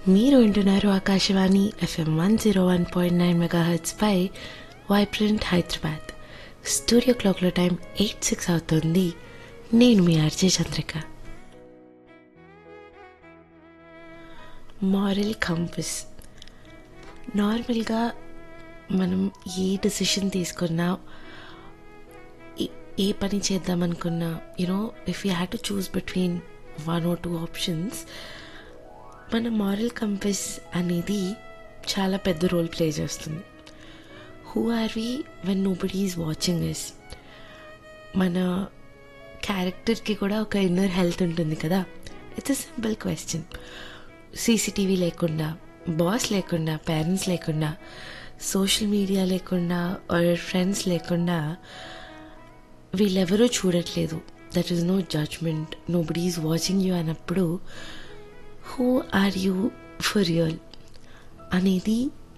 మీరు వింటున్నారు Akashvani FM one zero one point nine megahertz పై వైబ్రెంట్ హైదరాబాద్ స్టూడియో క్లాక్లో టైం ఎయిట్ సిక్స్ అవుతుంది నేను మీ ఆర్జే చంద్రిక మారల్ కంపస్ నార్మల్గా మనం ఏ డెసిషన్ తీసుకున్నా ఏ- ఏ పని చేద్దామనుకున్నా you know if you had to choose between one or two options మన మారల్ కంపెస్ అనేది చాలా పెద్ద రోల్ ప్లే చేస్తుంది who are we when nobody is watching yes మన క్యారెక్టర్కి కూడా ఒక ఇన్నర్ హెల్త్ ఉంటుంది కదా it's a simple question CCTV లేకుండా బాస్ లేకుండా పేరెంట్స్ లేకుండా సోషల్ మీడియా లేకుండా ఆర్ ఫ్రెండ్స్ లేకుండా వీళ్ళెవరూ చూడట్లేదు that is no judgement nobody is watching you అన్నప్పుడు who are you for real అనేది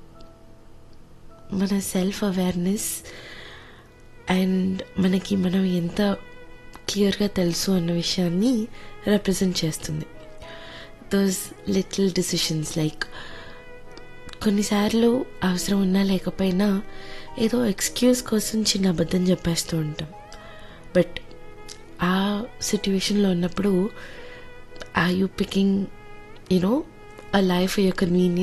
మన సెల్ఫ్ అవేర్నెస్ అండ్ మనకి మనం ఎంత క్లియర్గా తెలుసు అన్న విషయాన్ని రిప్రజెంట్ చేస్తుంది దోస్ లిటిల్ డిసిషన్స్ లైక్ కొన్నిసార్లు అవసరం ఉన్నా లేకపోయినా ఏదో ఎక్స్క్యూజ్ కోసం చిన్న అబద్ధం చెప్పేస్తూ ఉంటాం బట్ ఆ సిట్యువేషన్లో ఉన్నప్పుడు are you picking you know a life your convenience